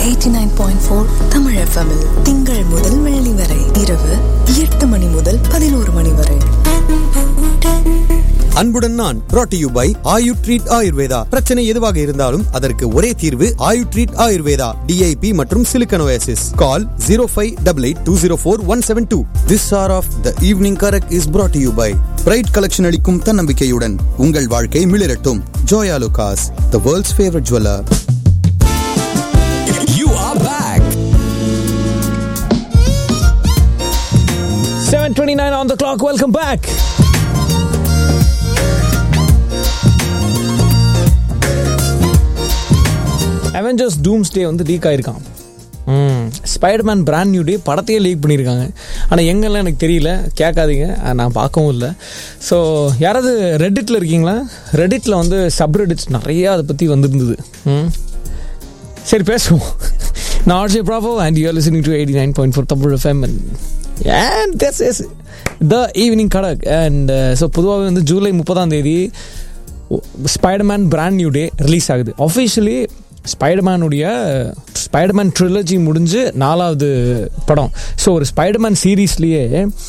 89.4 Tamil FM இல் திங்கள் முதல் வெள்ளி வரை இரவு எட்டு மணி முதல் பதினோரு மணி வரை அன்புடன் நான் brought to you by Ayu treat Ayurveda பிரச்சனை எதுவாக இருந்தாலும் அதற்கு ஒரே தீர்வு ஆயு ட்ரீட் ஆயுர்வேதா டிஐபி மற்றும் silicosis call zero five double eight two zero four one seven two this hour of the evening correct is brought to you by pride collection அளிக்கும் தன்னம்பிக்கையுடன் உங்கள் வாழ்க்கை மிளிரட்டும் Joyalukkas the world's favourite jeweller You are back. 729 on the clock. Welcome back. Avengers doomsday வந்து leak ஆயிருக்கான் Spiderman brand new day படத்தையே leak பண்ணியிருக்காங்க ஆனால் எங்கெல்லாம் எனக்கு தெரியல கேட்காதீங்க அஹ் நான் பார்க்கவும் இல்லை ஸோ யாராவது ரெடிட்டில் இருக்கீங்களா ரெடிட்டில் வந்து சப்ரெடிட்ஸ் நிறையா அதை பற்றி வந்திருந்தது ம் சரி பேசுவோம் நான் RJ Bravo and you're listening to eighty nine point four Tamil FM and this is the evening கடக் அண்ட் ஸோ பொதுவாகவே வந்து ஜூலை முப்பதாம் தேதி Spiderman brand new day release ஆகுது அஃபிஷியலி ஸ்பைடர்மேனுடைய ஸ்பைடர்மேன் ட்ரிலஜி முடிஞ்சு நாலாவது படம் ஸோ ஒரு ஸ்பைடர்மேன் சீரீஸ்லேயே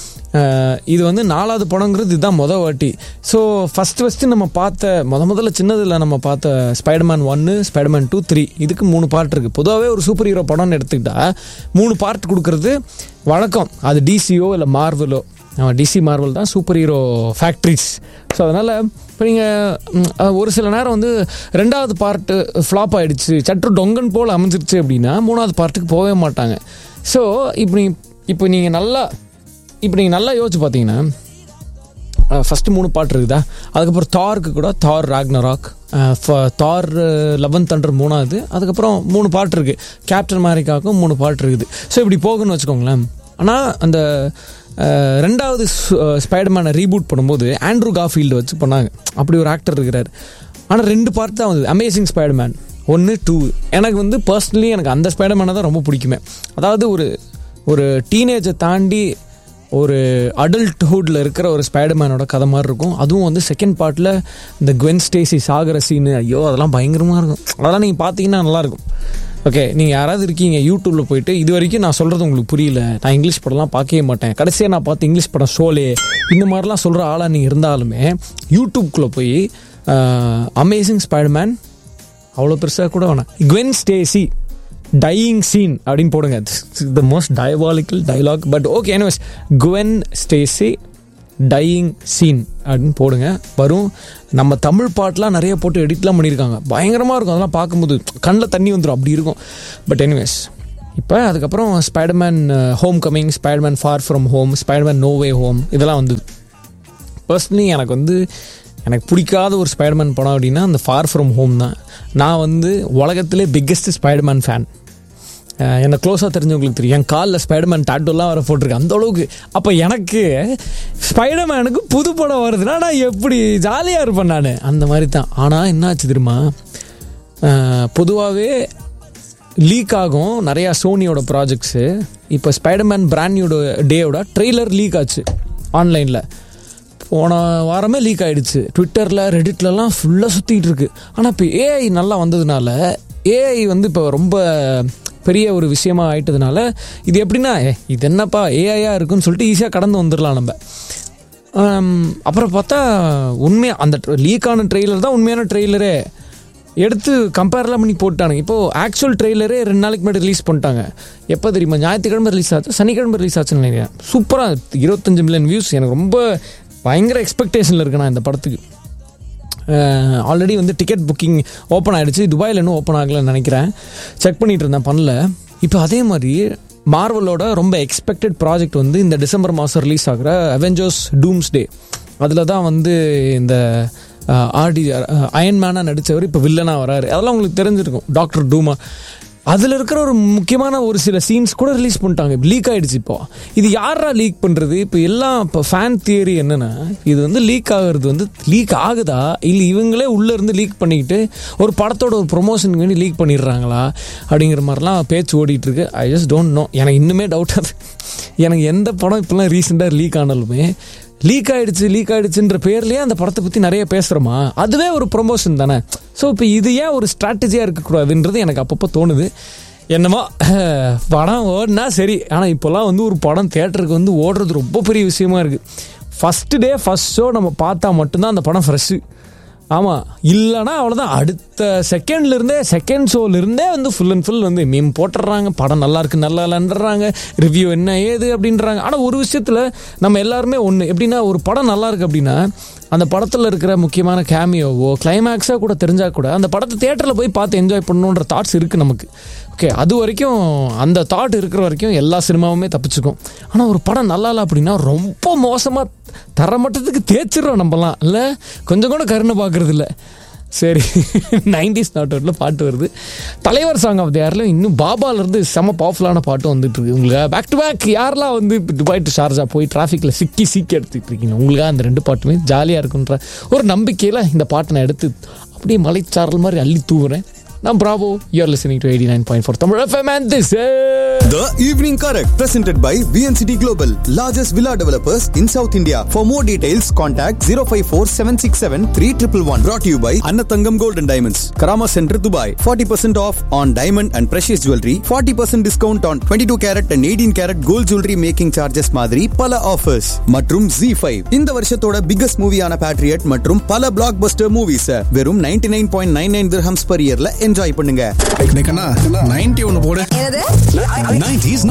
இது வந்து நாலாவது படங்கிறது இதுதான் மொதல் வாட்டி ஸோ ஃபஸ்ட் ஃபஸ்ட்டு நம்ம பார்த்த முத முதல்ல சின்னதில் நம்ம பார்த்த ஸ்பைடர்மேன் ஒன்று ஸ்பைடர்மேன் டூ த்ரீ இதுக்கு மூணு பார்ட் இருக்குது பொதுவாகவே ஒரு சூப்பர் ஹீரோ படம்னு எடுத்துக்கிட்டா மூணு பார்ட் கொடுக்கறது வழக்கம் அது டிசியோ இல்லை மார்வலோ டிசி மார்வல் தான் சூப்பர் ஹீரோ ஃபேக்ட்ரிஸ் ஸோ அதனால் இப்போ நீங்கள் ஒரு சில நேரம் வந்து ரெண்டாவது பார்ட்டு ஃப்ளாப் ஆகிடுச்சு சற்று டொங்கன் போல் அமைஞ்சிருச்சு அப்படின்னா மூணாவது பார்ட்டுக்கு போகவே மாட்டாங்க ஸோ இப்போ நீ இப்போ நீங்கள் நல்லா இப்போ நீங்கள் நல்லா யோசிச்சு பார்த்தீங்கன்னா ஃபஸ்ட்டு மூணு பாட்டு இருக்குதா அதுக்கப்புறம் தாருக்கு கூட தார் ராக்னராக் தார் லெவன்த் அண்டர் மூணாவது அதுக்கப்புறம் மூணு பாட்டு இருக்குது கேப்டன் அமெரிக்காவுக்கும் மூணு பாட்டு இருக்குது ஸோ இப்படி போகுன்னு வச்சுக்கோங்களேன் ஆனால் அந்த அஹ், ரெண்டாவது ஸ்பைடர்மேனை ரீபூட் பண்ணும்போது ஆண்ட்ரூ காஃபீல்டு வச்சு பண்ணாங்க அப்படி ஒரு ஆக்டர் இருக்கிறார் ஆனால் ரெண்டு பார்ட் தான் வந்தது அமேசிங் ஸ்பைடர்மேன் ஒன்று டூ எனக்கு வந்து பர்சனலி எனக்கு அந்த ஸ்பைடர்மேனை தான் ரொம்ப பிடிக்குமே அதாவது ஒரு ஒரு டீனேஜை தாண்டி ஒரு அடல்ட்ஹுட்டில் இருக்கிற ஒரு ஸ்பைடர்மேனோட கதை மாதிரி இருக்கும் அதுவும் வந்து செகண்ட் பார்ட்டில் இந்த குவென் ஸ்டேசி சாகர சீனு ஐயோ அதெல்லாம் பயங்கரமாக இருக்கும் அதெல்லாம் நீங்கள் பார்த்தீங்கன்னா நல்லாயிருக்கும் ஓகே நீங்கள் யாராவது இருக்கீங்க யூடியூப்பில் போயிட்டு இது வரைக்கும் நான் சொல்கிறது உங்களுக்கு புரியல நான் இங்கிலீஷ் படம்லாம் பார்க்கவே மாட்டேன் கடைசியாக நான் பார்த்து இங்கிலீஷ் படம் ஷோலே இந்த மாதிரிலாம் சொல்கிற ஆளாக நீங்கள் இருந்தாலுமே யூடியூப்குள்ளே போய் அமேசிங் ஸ்பைடர்மேன் அவ்வளோ பெருசாக கூட வேணாம் குவென் ஸ்டேசி டையிங் சீன் அப்படின்னு போடுங்க the most diabolical dialogue but okay anyways Gwen Stacy dying scene அப்படின்னு போடுங்க வரும் நம்ம தமிழ் பாட்டெலாம் நிறைய போட்டு எடிட்லாம் பண்ணியிருக்காங்க பயங்கரமாக இருக்கும் அதெல்லாம் பார்க்கும்போது கண்ணில் தண்ணி வந்துடும் அப்படி இருக்கும் பட் எனிவேஸ் இப்போ அதுக்கப்புறம் Spiderman homecoming Spiderman far from home Spiderman no way home இதெல்லாம் வந்தது பர்சனலி எனக்கு வந்து எனக்கு பிடிக்காத ஒரு ஸ்பைடர்மேன் படம் அப்படின்னா அந்த ஃபார் ஃப்ரம் ஹோம் தான் நான் வந்து உலகத்திலே பிக்கெஸ்ட் ஸ்பைடர்மேன் ஃபேன் என்னை க்ளோஸாக தெரிஞ்சவங்களுக்கு தெரியும் என் காலில் ஸ்பைடர்மேன் டாட்டூலாம் வர போட்டிருக்கேன் அந்த அளவுக்கு அப்போ எனக்கு ஸ்பைடர்மேனுக்கு புது படம் வருதுன்னா நான் எப்படி ஜாலியாக இருப்பேன் நான் அந்த மாதிரி தான் ஆனால் என்னாச்சு தெரியுமா பொதுவாகவே லீக் ஆகும் நிறையா சோனியோட ப்ராஜெக்ட்ஸு இப்போ ஸ்பைடர்மேன் பிராண்ட்னியோட டேயோட ட்ரெய்லர் லீக் ஆச்சு ஆன்லைனில் போன வாரமே லீக் ஆயிடுச்சு ட்விட்டரில் ரெடிட்லலாம் ஃபுல்லாக சுற்றிட்டு இருக்கு ஆனால் இப்போ ஏஐ நல்லா வந்ததுனால ஏஐ வந்து இப்போ ரொம்ப பெரிய ஒரு விஷயமா ஆயிட்டதுனால இது எப்படின்னா ஏ இது என்னப்பா ஏஐயா இருக்குன்னு சொல்லிட்டு ஈஸியாக கடந்து வந்துடலாம் நம்ம ஆம், அப்புறம் பார்த்தா உண்மையாக அந்த லீக் ஆன ட்ரெய்லர் தான் உண்மையான ட்ரெய்லரே எடுத்து கம்பேர்லாம் பண்ணி போட்டானுங்க இப்போது ஆக்சுவல் ட்ரெய்லரே ரெண்டு நாளைக்கு முன்னாடி ரிலீஸ் பண்ணிட்டாங்க எப்போ தெரியுமா ஞாயிற்றுக்கிழமை ரிலீஸ் ஆச்சு சனிக்கிழமை ரிலீஸ் ஆச்சுன்னு நினைக்கிறேன் சூப்பராக இருபத்தஞ்சு மில்லியன் வியூஸ் எனக்கு ரொம்ப பயங்கர எக்ஸ்பெக்டேஷனில் இருக்கேன் நான் இந்த படத்துக்கு ஆல்ரெடி வந்து டிக்கெட் புக்கிங் ஓப்பன் ஆயிடுச்சு துபாயில் இன்னும் ஓப்பன் ஆகலைன்னு நினைக்கிறேன் செக் பண்ணிட்டு இருந்தேன் பண்ணல இப்போ அதே மாதிரி மார்வலோட ரொம்ப எக்ஸ்பெக்டட் ப்ராஜெக்ட் வந்து இந்த டிசம்பர் மாதம் ரிலீஸ் ஆகிற அவெஞ்சர்ஸ் டூம்ஸ் டே அதில் தான் வந்து இந்த ஆர்டி அயன்மேனாக நடித்தவர் இப்போ வில்லனாக வராரு அதெல்லாம் உங்களுக்கு தெரிஞ்சிருக்கும் டாக்டர் டூமா அதில் இருக்கிற ஒரு முக்கியமான ஒரு சில சீன்ஸ் கூட ரிலீஸ் பண்ணிட்டாங்க லீக் ஆயிடுச்சு இப்போ இது யாரா லீக் பண்ணுறது இப்போ எல்லாம் இப்போ ஃபேன் தியரி என்னன்னா இது வந்து லீக் ஆகுறது வந்து லீக் ஆகுதா இல்லை இவங்களே உள்ளே இருந்து லீக் பண்ணிக்கிட்டு ஒரு படத்தோட ஒரு ப்ரொமோஷனுக்கு வேண்டி லீக் பண்ணிடுறாங்களா அப்படிங்கிற மாதிரிலாம் பேச்சு ஓடிட்டு இருக்கு ஐ ஜஸ்ட் டோன்ட் நோ எனக்கு இன்னுமே டவுட் அது எனக்கு எந்த படம் இப்போலாம் ரீசெண்டாக லீக் ஆனாலுமே லீக் ஆயிடுச்சு லீக் ஆயிடுச்சுன்ற பேர்லயே அந்த படத்தை பற்றி நிறைய பேசுகிறோமா அதுவே ஒரு ப்ரொமோஷன் தானே ஸோ இப்போ இது ஏன் ஒரு ஸ்ட்ராட்டஜியாக இருக்கக்கூடாதுன்றது எனக்கு அப்பப்போ தோணுது என்னமோ படம் ஓடினா சரி ஆனால் இப்போல்லாம் வந்து ஒரு படம் தேட்டருக்கு வந்து ஓடுறது ரொம்ப பெரிய விஷயமா இருக்குது ஃபஸ்ட்டு டே ஃபஸ்ட் ஷோ நம்ம பார்த்தா மட்டும்தான் அந்த படம் ஃப்ரெஷ்ஷு ஆமாம் இல்லைனா அவ்வளோதான் அடுத்த செகண்ட்லேருந்தே செகண்ட் ஷோலேருந்தே வந்து ஃபுல் அண்ட் ஃபுல் வந்து மீம் போட்டுடுறாங்க படம் நல்லா இருக்கு நல்லா இல்லைன்றாங்க ரிவ்யூ என்ன ஏது அப்படின்றாங்க ஆனால் ஒரு விஷயத்தில் நம்ம எல்லாருமே ஒன்று எப்படின்னா ஒரு படம் நல்லா இருக்கு அப்படின்னா அந்த படத்தில் இருக்கிற முக்கியமான கேமியோவோ கிளைமேக்ஸாக கூட தெரிஞ்சால் கூட அந்த படத்தை தேட்டரில் போய் பார்த்து என்ஜாய் பண்ணணுன்ற தாட்ஸ் இருக்குது நமக்கு ஓகே அது வரைக்கும் அந்த தாட் இருக்கிற வரைக்கும் எல்லா சினிமாவுமே தப்பிச்சுக்கும் ஆனால் ஒரு படம் நல்லா இல்லை அப்படின்னா ரொம்ப மோசமாக தரமட்டத்துக்கு தேய்ச்சிடுறோம் நம்மலாம் இல்லை கொஞ்சம் கூட கருணை பார்க்கறது இல்லை சரி நைன்டிஸ் நாட்டோட்டில் பாட்டு வருது தலைவர் சாங் ஆஃப் த யாரில் இன்னும் பாபாலேருந்து செம பவர்ஃபுல்லான பாட்டும் வந்துட்டு இருக்கு உங்களுக்கு பேக் டு பேக் யாரெல்லாம் வந்து துபாய் டு ஷார்ஜா போய் டிராஃபிக்கில் சிக்கி சிக்கி எடுத்துட்டு இருக்கீங்க உங்களுக்காக அந்த ரெண்டு பாட்டுமே ஜாலியாக இருக்குன்ற ஒரு நம்பிக்கையில் இந்த பாட்டை நான் எடுத்து அப்படியே மலைச்சாரல் மாதிரி அள்ளி தூவுறேன் நான் Bravo you're listening to eighty nine point four Tamil FM and this The Evening Correct, presented by VNCT Global, largest villa developers in South India. For more details, contact 054 767 3111. Brought to you by Annatangam Gold and Diamonds, Karama Center, Dubai. 40% off on diamond and precious jewelry. 40% discount on 22 carat and 18 carat gold jewelry making charges மாதிரி பல offers மற்றும் Z5 இந்த வருஷத்தோட biggest மூவியான Patriot மற்றும் பல black Bastar movies வெறும் 99.99 nine point nine nine dirhams per இயர்ல enjoy பண்ணுங்க நைன்டி ஒன்னு போடு என்னது 90s